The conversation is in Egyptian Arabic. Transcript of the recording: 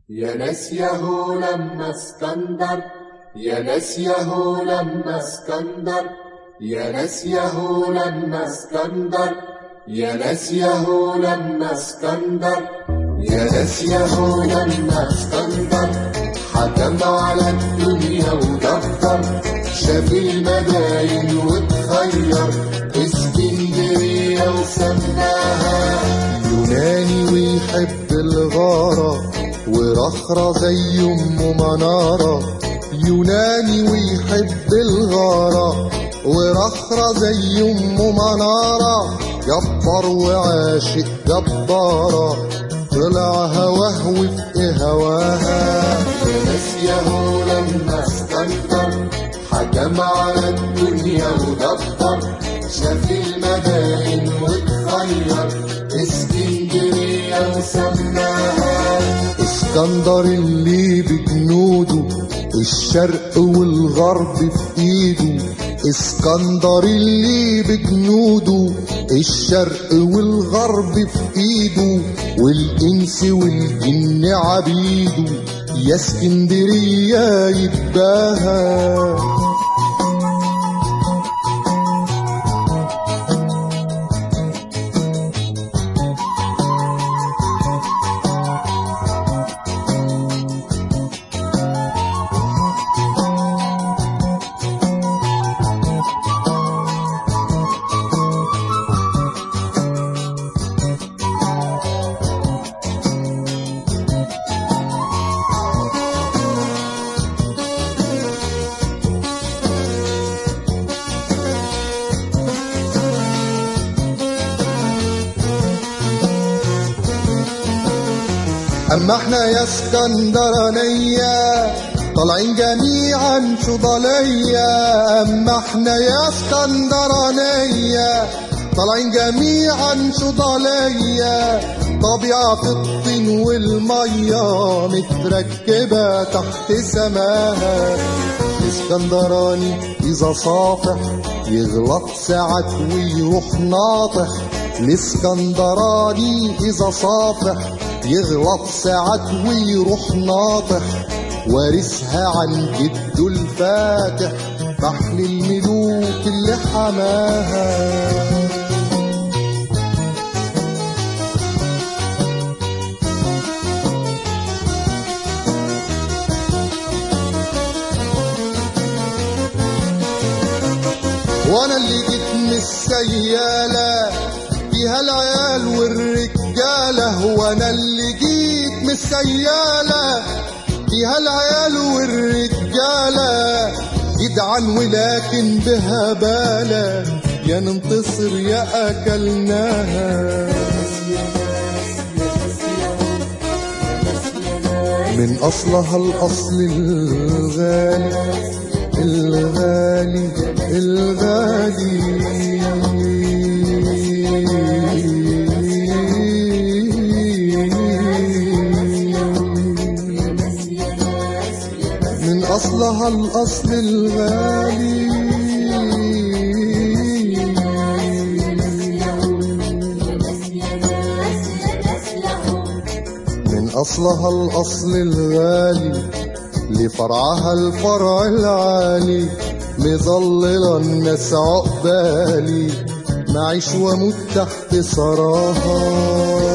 يا ناس ياهو لما اسكندر يا ناس ياهو لما اسكندر يا ناس ياهو لما اسكندر يا ناس ياهو لما اسكندر يا ناس ياهو لما اسكندر حكم على الدنيا ودفتر شاف المداين واتخير اسكندرية وسماها يوناني ويحب الغارة ورخرة زي أم منارة يوناني ويحب الغارة ورخرة زي أم منارة جبار وعاشق جبارة طلع هواه وفق هواها يا ناس ياهو لما اسكندر حكم على الدنيا ودفتر شاف المداين واتخير اسكندرية وسماها اسكندر اللي بجنوده الشرق والغرب في ايده اسكندر اللي بجنوده الشرق والغرب في ايده والانس والجن عبيده يا اسكندرية يتباهى اما احنا يا اسكندرانية طالعين جميعا فضلية اما احنا يا اسكندرانية طالعين جميعا فضلية طبيعة في الطين والمية متركبة تحت سماها الاسكندراني إذا صافح يغلط ساعات ويروح ناطح الاسكندراني إذا صافح يغلط ساعات ويروح ناطح وارثها عن جده الفاتح فحل الملوك اللي حماها وانا اللي جيت من السيالة فيها العيال والرجالة وانا اللي جيت من السيالة فيها العيال والرجالة جدعان ولكن بهبالة يا ننتصر يا أكلناها من أصلها الأصل الغالي الغالي الغالي من أصلها الأصل الغالي من أصلها الأصل الغالي لفرعها الفرع العالي مظللة الناس عقبالي معيش واموت تحت ثراها